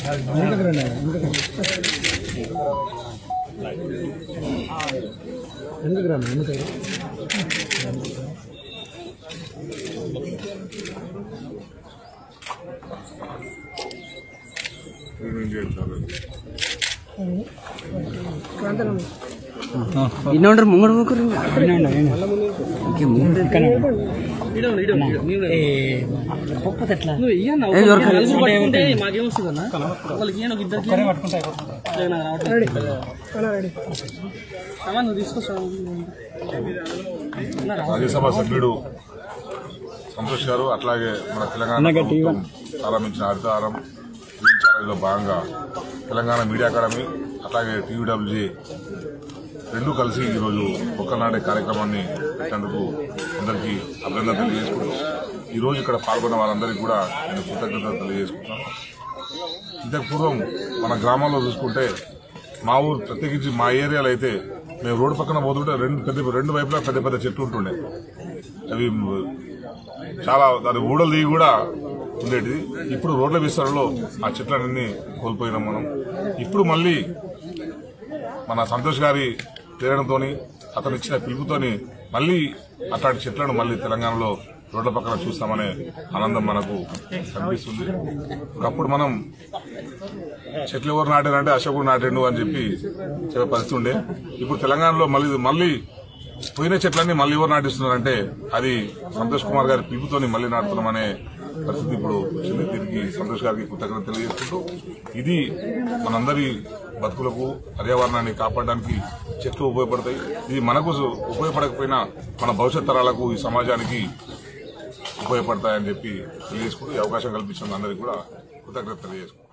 ఎందుకు రా ఎందుకు ಇನ್ನೊಂಡ್ರ ಮುಂಗಡ ಹೋಗ್ರಿ రాజ్యసభ సభ్యుడు సంతోష్ గారు అట్లాగే మన తెలంగాణ ప్రభుత్వం ప్రారంభించిన హరితహారం గ్రీన్ ఛాలెంజ్లో భాగంగా తెలంగాణ మీడియా అకాడమీ అట్లాగే టీవీడబ్ల్యూజీ రెండు కలిసి ఈరోజు ఒక్కనాడే కార్యక్రమాన్ని పెట్టేందుకు అందరికీ అభినందన తెలియజేసుకుంటూ ఈరోజు ఇక్కడ పాల్గొన్న వారందరికీ కూడా నేను కృతజ్ఞతలు తెలియజేసుకుంటున్నాను ఇంతకు పూర్వం మన గ్రామాల్లో చూసుకుంటే మా ఊరు ప్రత్యేకించి మా ఏరియాలో అయితే మేము రోడ్డు పక్కన పోతుంటే రెండు పెద్ద రెండు వైపులా పెద్ద పెద్ద చెట్లు ఉంటుండే అవి చాలా దాని ఊడలు దిగి కూడా ఉండేటిది ఇప్పుడు రోడ్ల విస్తరణలో ఆ చెట్లన్నీ కోల్పోయినాం మనం ఇప్పుడు మళ్ళీ మన సంతోష్ గారి ప్రేరణతో అతను ఇచ్చిన పిలుపుతోని మళ్ళీ అట్లాంటి చెట్లను మళ్ళీ తెలంగాణలో రోడ్ల పక్కన చూస్తామనే ఆనందం మనకు కనిపిస్తుంది ఒకప్పుడు మనం చెట్లు ఎవరు నాటారంటే అశోకుడు నాటాడు అని చెప్పి చెప్పే పరిస్థితి ఉండే ఇప్పుడు తెలంగాణలో మళ్ళీ మళ్ళీ పోయిన చెట్లన్నీ మళ్ళీ ఎవరు నాటిస్తున్నారంటే అది సంతోష్ కుమార్ గారి పిలుపుతోని మళ్ళీ నాటుతున్నామనే పరిస్థితి ఇప్పుడు వచ్చింది దీనికి సంతోష్ గారికి కృతజ్ఞత తెలియజేసుకుంటూ ఇది మనందరి బతుకులకు పర్యావరణాన్ని కాపాడడానికి చెట్లు ఉపయోగపడతాయి ఇది మనకు ఉపయోగపడకపోయినా మన భవిష్యత్ తరాలకు ఈ సమాజానికి ఉపయోగపడతాయని చెప్పి తెలియజేసుకుంటూ ఈ అవకాశం కల్పించిన అందరికీ కూడా కృతజ్ఞత తెలియజేసుకుంటాం